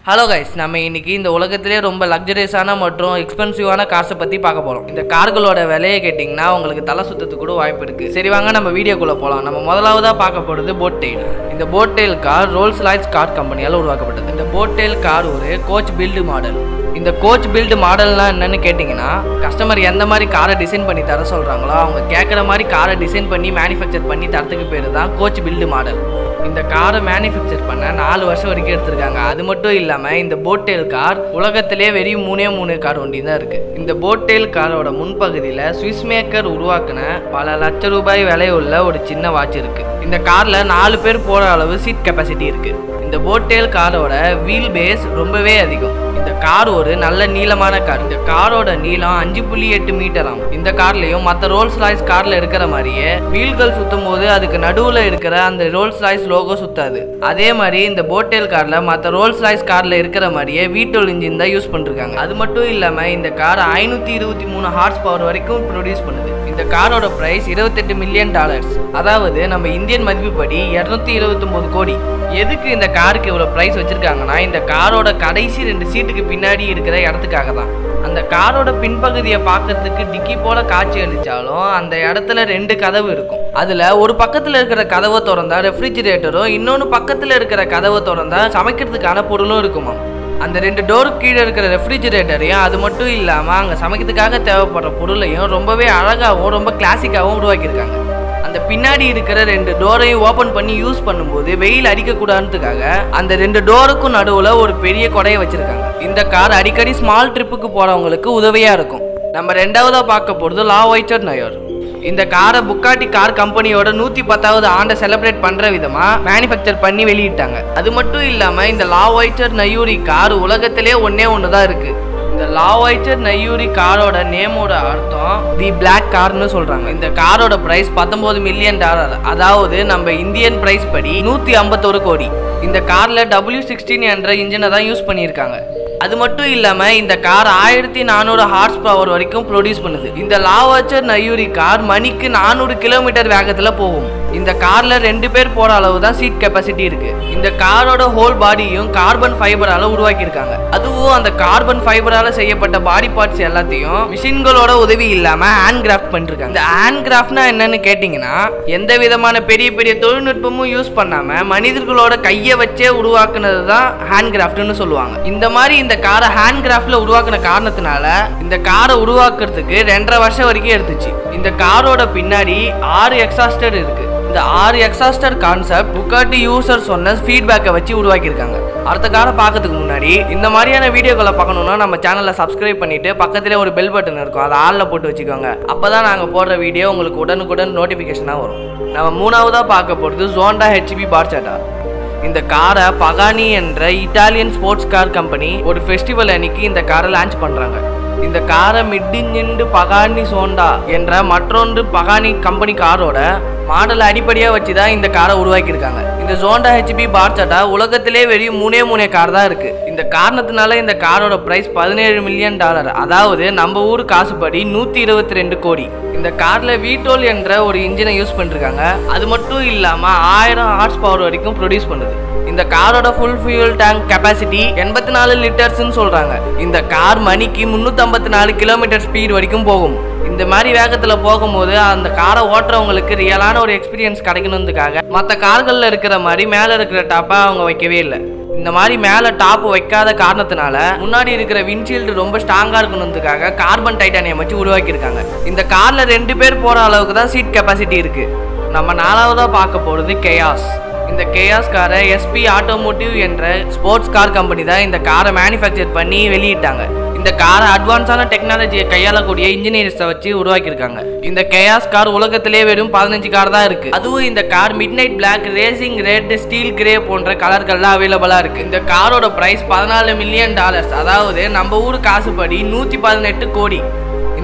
hello guys நம்ம இன்னைக்கு இந்த உலகத்திலே ரொம்ப லக்ஸரியஸான மற்றும் எக்ஸ்பென்சிவான கார்ஸை பற்றி பார்க்க போகிறோம் இந்த கார்களோட விலையை கேட்டிங்கன்னா உங்களுக்கு தலை சுத்தத்துக்கு கூட வாய்ப்பு இருக்குது சரி வாங்க நம்ம வீடியோக்குள்ளே போகலாம் நம்ம முதலாவதாக பார்க்க போகிறது போட் டெயில் இந்த boat tail car Rolls Royce car கம்பெனியால் உருவாக்கப்பட்டது இந்த போட் டெயில் கார் ஒரு கோச் பில்டு மாடல் இந்த கோச் பில்டு மாடல்லாம் என்னன்னு கேட்டிங்கன்னா கஸ்டமர் எந்த மாதிரி காரை டிசைன் பண்ணி தர சொல்கிறாங்களோ அவங்க கேட்குற மாதிரி காரை டிசைன் பண்ணி மேனுஃபேக்சர் பண்ணி தரத்துக்கு பேர் தான் கோச் பில்டு மாடல் இந்த காரை மேனுஃபேக்சர் பண்ண நாலு வருஷம் வரைக்கும் எடுத்திருக்காங்க அது மட்டும் இல்லாமல் இந்த போட்டேல் கார் உலகத்திலே வெறும் மூணே மூணு கார் ஒண்டி தான் இருக்கு இந்த போட்டேல் காரோட முன்பகுதியில் சுவிஸ் மேக்கர் உருவாக்குன பல லட்ச ரூபாய் விலையுள்ள ஒரு சின்ன வாட்ச் இருக்கு இந்த கார்ல நாலு பேர் போற அளவு சீட் கெப்பாசிட்டி இருக்கு இந்த போட்டேல் காரோட வீல் பேஸ் ரொம்பவே அதிகம் இந்த கார் ஒரு நல்ல நீளமான கார் இந்த காரோட நீளம் அஞ்சு புள்ளி எட்டு மீட்டராம் இந்த கார்லயும் மற்ற ரோல்ஸ் ராய்ஸ் கார்ல இருக்கிற மாதிரியே வீல்கள் சுத்தும் போது அதுக்கு நடுவுல இருக்கிற அந்த ரோல்ஸ் ராய்ஸ் லோகோ சுத்தாது அதே மாதிரி இந்த போட்டேல் கார்ல மற்ற ரோல்ஸ் ராய்ஸ் கார்ல இருக்கிற மாதிரியே வீட்டோல் இன்ஜின் தான் யூஸ் பண்ணிருக்காங்க அது மட்டும் இல்லாம இந்த கார் ஐநூத்தி இருபத்தி மூணு ஹார்ஸ் பவர் வரைக்கும் ப்ரொடியூஸ் பண்ணுது இந்த காரோட பிரைஸ் இருபத்தெட்டு மில்லியன் டாலர்ஸ் அதாவது நம்ம இந்தியன் மதிப்புப்படி இரநூத்தி இருபத்தொம்போது கோடி எதுக்கு இந்த காருக்கு இவ்வளோ ப்ரைஸ் வச்சிருக்காங்கன்னா இந்த காரோட கடைசி ரெண்டு சீட்டுக்கு பின்னாடி இருக்கிற இடத்துக்காக தான் அந்த காரோட பின்பகுதியை பார்க்கறதுக்கு டிக்கி போல காட்சி அளிச்சாலும் அந்த இடத்துல ரெண்டு கதவு இருக்கும் அதுல ஒரு பக்கத்துல இருக்கிற கதவை திறந்தா ரெஃப்ரிஜிரேட்டரும் இன்னொன்று பக்கத்துல இருக்கிற கதவை திறந்தா சமைக்கிறதுக்கான பொருளும் இருக்குமா அந்த ரெண்டு டோருக்கு கீழே இருக்கிற ரெஃப்ரிஜிரேட்டரையும் அது மட்டும் இல்லாமல் அங்கே சமைக்கிறதுக்காக தேவைப்படுற பொருளையும் ரொம்பவே அழகாகவும் ரொம்ப கிளாசிக்காகவும் உருவாக்கியிருக்காங்க அந்த பின்னாடி இருக்கிற ரெண்டு டோரையும் ஓப்பன் பண்ணி யூஸ் பண்ணும்போது வெயில் அடிக்கக்கூடாதுக்காக அந்த ரெண்டு டோருக்கும் நடுவில் ஒரு பெரிய கொடையை வச்சிருக்காங்க இந்த கார் அடிக்கடி ஸ்மால் ட்ரிப்புக்கு போகிறவங்களுக்கு உதவியாக இருக்கும் நம்ம ரெண்டாவதாக பார்க்க போகிறது லா ஒயிட்டர் நயர் இந்த காரை புக்காட்டி கார் கம்பெனியோட நூற்றி பத்தாவது ஆண்டை செலிப்ரேட் பண்ணுற விதமாக மேனுஃபேக்சர் பண்ணி வெளியிட்டாங்க அது மட்டும் இல்லாமல் இந்த லா ஒயிட்டர் நயூரி கார் உலகத்திலே ஒன்றே ஒன்று தான் இருக்குது இந்த லாவைட்டர் நையூரி காரோட நேமோட அர்த்தம் தி பிளாக் கார்னு சொல்றாங்க இந்த காரோட பிரைஸ் பத்தொன்பது மில்லியன் டாலர் அதாவது நம்ம இந்தியன் பிரைஸ் படி நூத்தி ஐம்பத்தொரு கோடி இந்த கார்ல டபிள்யூ சிக்ஸ்டீன் என்ற இன்ஜினை தான் யூஸ் பண்ணியிருக்காங்க அது மட்டும் இல்லாம இந்த கார் ஆயிரத்தி நானூறு ஹார்ஸ் பவர் வரைக்கும் ப்ரொடியூஸ் பண்ணுது இந்த லாவாச்சர் நயூரி கார் மணிக்கு நானூறு கிலோமீட்டர் வேகத்துல போகும் இந்த கார்ல ரெண்டு பேர் போற அளவு தான் சீட் கெப்பாசிட்டி இருக்கு இந்த காரோட ஹோல் பாடியும் கார்பன் ஃபைபரால உருவாக்கியிருக்காங்க அதுவும் அந்த கார்பன் ஃபைபரால செய்யப்பட்ட பாடி பார்ட்ஸ் எல்லாத்தையும் மிஷின்களோட உதவி இல்லாம ஹேண்ட் கிராஃப்ட் பண்ணிருக்காங்க இந்த ஹேண்ட் கிராஃப்ட்னா என்னன்னு கேட்டிங்கன்னா எந்த விதமான பெரிய பெரிய தொழில்நுட்பமும் யூஸ் பண்ணாம மனிதர்களோட கையை வச்சே உருவாக்குனது தான் ஹேண்ட் கிராஃப்ட்னு சொல்லுவாங்க இந்த மாதிரி இந்த காரை ஹேண்ட் கிராஃப்ட்ல உருவாக்குன காரணத்தினால இந்த காரை உருவாக்குறதுக்கு ரெண்டரை வருஷம் வரைக்கும் எடுத்துச்சு இந்த காரோட பின்னாடி ஆறு எக்ஸாஸ்டர் இருக்கு இந்த ஆறு எக்ஸாஸ்டர் கான்செப்ட் புக்காட்டி யூசர் சொன்ன ஃபீட்பேக்கை வச்சு உருவாக்கியிருக்காங்க அடுத்த காரை பார்க்கறதுக்கு முன்னாடி இந்த மாதிரியான வீடியோக்களை பார்க்கணுன்னா நம்ம சேனலை சப்ஸ்கிரைப் பண்ணிட்டு பக்கத்திலே ஒரு பெல் பட்டன் இருக்கும் அதை ஆளில் போட்டு வச்சுக்கோங்க அப்பதான் நாங்கள் போடுற வீடியோ உங்களுக்கு உடனுக்குடன் நோட்டிஃபிகேஷனாக வரும் நம்ம மூணாவதாக பார்க்க போகிறது ஜோண்டா ஹெச்பி பார்ச்சாட்டா இந்த காரை பகானி என்ற இட்டாலியன் ஸ்போர்ட்ஸ் கார் கம்பெனி ஒரு ஃபெஸ்டிவல் அன்னைக்கு இந்த காரை லான்ச் பண்றாங்க இந்த காரை மிட்டிஞ்சிண்டு பகானி சோண்டா என்ற மற்றொன்று பகானி கம்பெனி காரோட மாடலை அடிப்படையாக வச்சு தான் இந்த காரை உருவாக்கியிருக்காங்க இந்த ஜோண்டா ஹெச்பி பார்ச்சட்டா உலகத்திலே வெறும் மூணே மூணே கார் தான் இருக்கு இந்த காரணத்தினால இந்த காரோட பிரைஸ் பதினேழு மில்லியன் டாலர் அதாவது நம்ம ஊர் காசுபடி நூற்றி இருபத்தி ரெண்டு கோடி இந்த கார்ல வீட்டோல் என்ற ஒரு இன்ஜினை யூஸ் பண்ணிருக்காங்க அது மட்டும் இல்லாம ஆயிரம் ஹார்ஸ் பவர் வரைக்கும் ப்ரொடியூஸ் பண்ணுது இந்த காரோட ஃபுல் ஃபியூல் டேங்க் கெப்பாசிட்டி எண்பத்தி நாலு லிட்டர்ஸ்னு சொல்றாங்க இந்த கார் மணிக்கு முந்நூற்றம்பத்தி நாலு கிலோமீட்டர் ஸ்பீட் வரைக்கும் போகும் இந்த மாதிரி வேகத்தில் போகும்போது அந்த காரை ஓட்டுறவங்களுக்கு ரியலான ஒரு எக்ஸ்பீரியன்ஸ் கிடைக்கணுன்றதுக்காக மற்ற கார்களில் இருக்கிற மாதிரி மேலே இருக்கிற டாப்பை அவங்க வைக்கவே இல்லை இந்த மாதிரி மேலே டாப் வைக்காத காரணத்தினால முன்னாடி இருக்கிற விண்ட்ஷீல்டு ரொம்ப ஸ்ட்ராங்காக இருக்கணுன்றதுக்காக கார்பன் டைட்டானியம் வச்சு உருவாக்கியிருக்காங்க இந்த காரில் ரெண்டு பேர் போகிற அளவுக்கு தான் சீட் கெப்பாசிட்டி இருக்குது நம்ம நாலாவதாக பார்க்க போகிறது கெயாஸ் இந்த கேயாஸ் காரை எஸ்பி ஆட்டோமோட்டிவ் என்ற ஸ்போர்ட்ஸ் கார் கம்பெனி தான் இந்த காரை மேனுஃபேக்சர் பண்ணி வெளியிட்டாங்க இந்த காரை அட்வான்ஸான டெக்னாலஜியை கையாளக்கூடிய இன்ஜினியர்ஸை வச்சு உருவாக்கியிருக்காங்க இந்த கேயாஸ் கார் உலகத்திலே வெறும் பதினஞ்சு கார் தான் இருக்கு அதுவும் இந்த car midnight black racing red steel grey போன்ற கலர்கள்லாம் அவைலபிளா இருக்கு இந்த காரோட பிரைஸ் பதினாலு மில்லியன் டாலர்ஸ் அதாவது நம்ம ஊர் காசுபடி நூத்தி பதினெட்டு கோடி இந்த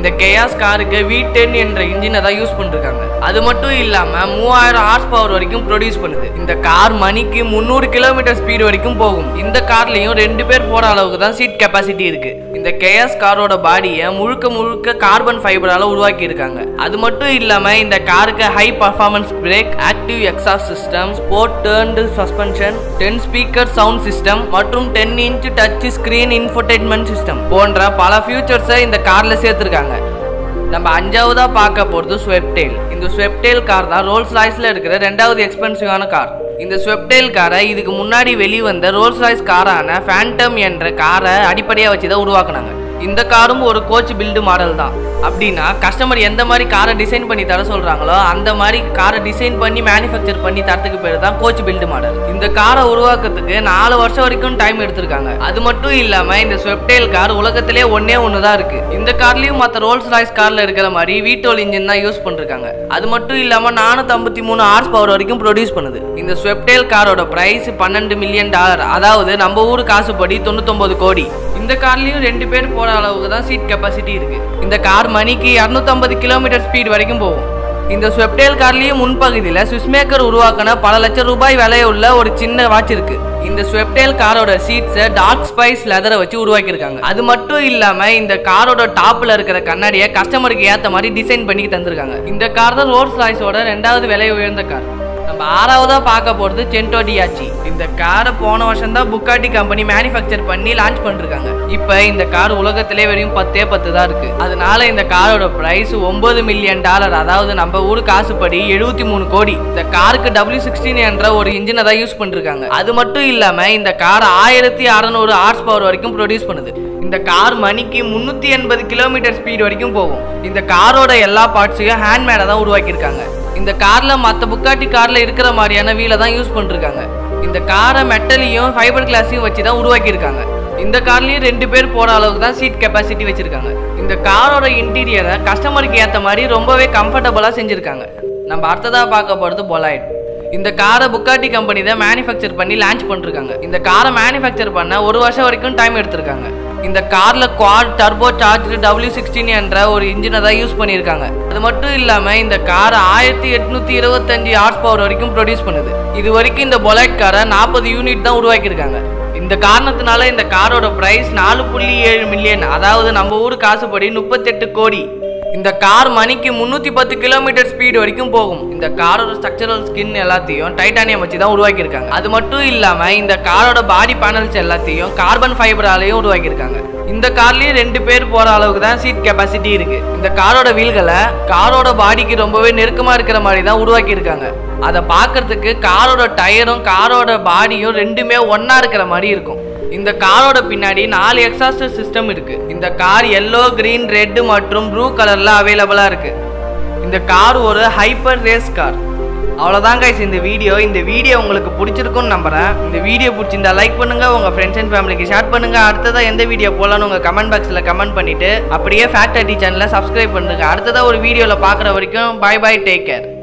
இந்த கேயாஸ் காருக்கு வி டென் என்ற இன்ஜினை தான் யூஸ் பண்ணிருக்காங்க அது மட்டும் இல்லாம மூவாயிரம் ஹார்ஸ் பவர் வரைக்கும் ப்ரொடியூஸ் பண்ணுது இந்த கார் மணிக்கு முந்நூறு கிலோமீட்டர் ஸ்பீடு வரைக்கும் போகும் இந்த கார்லயும் ரெண்டு பேர் போற அளவுக்கு தான் சீட் கெப்பாசிட்டி இருக்கு இந்த கேஎஸ் காரோட பாடியை முழுக்க முழுக்க கார்பன் ஃபைபரால உருவாக்கி இருக்காங்க அது மட்டும் இல்லாம இந்த காருக்கு high performance brake active exhaust system sport tuned suspension ten speaker sound system மற்றும் ten inch touch screen infotainment system போன்ற பல ஃபியூச்சர்ஸை இந்த கார்ல சேர்த்திருக்காங்க நம்ம அஞ்சாவதா பார்க்க போகிறது ஸ்வெப்டேல் இந்த ஸ்வெப்டேல் கார் தான் ரோல்ஸ் ராய்ஸ்ல இருக்கிற ரெண்டாவது எக்ஸ்பென்சிவான கார் இந்த ஸ்வெப்டேல் காரை இதுக்கு முன்னாடி வெளிவந்த ரோல்ஸ் ராய்ஸ் காரான ஃபேண்டம் என்ற காரை அடிப்படையாக வச்சு தான் உருவாக்குனாங்க இந்த காரும் ஒரு கோச் பில்டு மாடல் தான் அப்படின்னா கஸ்டமர் எந்த மாதிரி காரை டிசைன் பண்ணி தர சொல்றாங்களோ அந்த மாதிரி காரை டிசைன் பண்ணி மேனுஃபேக்சர் பண்ணி தரத்துக்கு பேர் தான் கோச் பில்டு மாடல் இந்த காரை உருவாக்குறதுக்கு நாலு வருஷம் வரைக்கும் டைம் எடுத்திருக்காங்க அது மட்டும் இல்லாம இந்த ஸ்வெப்டேல் கார் உலகத்திலே ஒன்னே ஒன்று தான் இருக்கு இந்த கார்லயும் மற்ற ரோல்ஸ் ராய்ஸ் கார்ல இருக்கிற மாதிரி வீட்டோல் இன்ஜின் தான் யூஸ் பண்ணிருக்காங்க அது மட்டும் இல்லாம நானூத்தி ஐம்பத்தி மூணு ஹார்ஸ் பவர் வரைக்கும் ப்ரொடியூஸ் பண்ணுது இந்த ஸ்வெப்டேல் காரோட பிரைஸ் பன்னெண்டு மில்லியன் டாலர் அதாவது நம்ம ஊர் காசுப்படி தொண்ணூத்தொன்பது கோடி இந்த கார்லயும் ரெண்டு பேர் போற அளவுக்கு தான் சீட் கெப்பாசிட்டி இருக்கு இந்த கார் மணிக்கு 250 கிலோமீட்டர் ஸ்பீட் வரைக்கும் போகும் இந்த ஸ்வெப்டேல் கார்லயும் முன்பகுதியில் சுஸ்மேக்கர் உருவாக்கின பல லட்சம் ரூபாய் விலையுள்ள ஒரு சின்ன வாட்ச் இருக்கு இந்த ஸ்வெப்டேல் காரோட சீட்ஸை டார்க் ஸ்பைஸ் லெதரை வச்சு உருவாக்கியிருக்காங்க அது மட்டும் இல்லாம இந்த காரோட டாப்ல இருக்கிற கண்ணாடியை கஸ்டமருக்கு ஏத்த மாதிரி டிசைன் பண்ணி தந்திருக்காங்க இந்த கார் தான் ரோல்ஸ் ராய்ஸோட ரெண்டாவது விலை உயர்ந்த கார் நம்ம ஆறாவதா பார்க்க போறது சென்டோ டியாச்சி இந்த காரை போன வருஷம் தான் புக்காட்டி கம்பெனி மேனுஃபேக்சர் பண்ணி லான்ச் பண்ணிருக்காங்க இப்போ இந்த கார் உலகத்திலே வெறும் பத்தே பத்து தான் இருக்கு அதனால இந்த காரோட பிரைஸ் ஒன்பது மில்லியன் டாலர் அதாவது நம்ம ஊர் காசுப்படி எழுபத்தி மூணு கோடி இந்த காருக்கு டபிள்யூ சிக்ஸ்டீன் என்ற ஒரு இன்ஜினை தான் யூஸ் பண்ணிருக்காங்க அது மட்டும் இல்லாம இந்த கார் ஆயிரத்தி அறநூறு ஹார்ஸ் பவர் வரைக்கும் ப்ரொடியூஸ் பண்ணுது இந்த கார் மணிக்கு முன்னூத்தி எண்பது கிலோமீட்டர் ஸ்பீட் வரைக்கும் போகும் இந்த காரோட எல்லா பார்ட்ஸையும் ஹேண்ட்மேடை தான் உருவாக்கியிருக்காங்க இந்த கார்ல மற்ற புக்காட்டி கார்ல இருக்கிற மாதிரியான வீலை தான் யூஸ் பண்ணிருக்காங்க இந்த காரை மெட்டலையும் ஃபைபர் கிளாஸையும் வச்சு தான் உருவாக்கியிருக்காங்க இந்த கார்லயும் ரெண்டு பேர் போற அளவுக்கு தான் சீட் கெப்பாசிட்டி வச்சிருக்காங்க இந்த காரோட இன்டீரியரை கஸ்டமருக்கு ஏற்ற மாதிரி ரொம்பவே கம்ஃபர்டபுளா செஞ்சிருக்காங்க நம்ம அடுத்ததா பார்க்க போறது பொலாய்ட் இந்த காரை புக்காட்டி கம்பெனி தான் மேனுஃபேக்சர் பண்ணி லான்ச் பண்ணிருக்காங்க இந்த காரை மேனுஃபேக்சர் பண்ண ஒரு வருஷம் வரைக்கும் டைம் எடுத்திருக்காங்க இந்த கார்ல quad turbo charge W sixteen என்ற ஒரு இன்ஜினை தான் யூஸ் பண்ணியிருக்காங்க அது மட்டும் இல்லாம இந்த கார் ஆயிரத்தி எட்நூத்தி இருபத்தஞ்சு ஹார்ஸ் பவர் வரைக்கும் ப்ரொடியூஸ் பண்ணுது இது வரைக்கும் இந்த பொலைட் காரை நாற்பது யூனிட் தான் உருவாக்கியிருக்காங்க இந்த காரணத்தினால இந்த காரோட பிரைஸ் நாலு புள்ளி ஏழு மில்லியன் அதாவது நம்ம ஊர் காசுப்படி முப்பத்தெட்டு கோடி இந்த கார் மணிக்கு முந்நூற்றி பத்து கிலோமீட்டர் ஸ்பீடு வரைக்கும் போகும் இந்த காரோட ஸ்ட்ரக்சரல் ஸ்கின் எல்லாத்தையும் டைட்டானியம் வச்சு தான் உருவாக்கியிருக்காங்க அது மட்டும் இல்லாமல் இந்த காரோட பாடி பேனல்ஸ் எல்லாத்தையும் கார்பன் ஃபைபராலையும் உருவாக்கியிருக்காங்க இந்த கார்லயும் ரெண்டு பேர் போற அளவுக்கு தான் சீட் கெப்பாசிட்டி இருக்கு இந்த காரோட வீல்களை காரோட பாடிக்கு ரொம்பவே நெருக்கமா இருக்கிற மாதிரி தான் உருவாக்கி இருக்காங்க அதை பார்க்கறதுக்கு காரோட டயரும் காரோட பாடியும் ரெண்டுமே ஒண்ணா இருக்கிற மாதிரி இருக்கும் இந்த காரோட பின்னாடி நாலு எக்ஸாஸ்டர் சிஸ்டம் இருக்கு இந்த கார் எல்லோ கிரீன் ரெட் மற்றும் ப்ளூ கலர்ல அவைலபிளா இருக்கு இந்த கார் ஒரு ஹைப்பர் ரேஸ் கார் அவ்வளோதான் கைஸ் இந்த வீடியோ இந்த வீடியோ உங்களுக்கு பிடிச்சிருக்கும்னு நம்புறேன் இந்த வீடியோ பிடிச்சிருந்தா லைக் பண்ணுங்க உங்க ஃப்ரெண்ட்ஸ் அண்ட் ஃபேமிலிக்கு ஷேர் பண்ணுங்க அடுத்ததா எந்த வீடியோ போடலாம்னு உங்க கமெண்ட் பாக்ஸ்ல கமெண்ட் பண்ணிட்டு அப்படியே ஃபேக்ட் ஐடி சேனலை சப்ஸ்கிரைப் பண்ணுங்க அடுத்ததா ஒரு வீடியோல பார்க்குற வரைக்கும் பை பை டேக் கேர்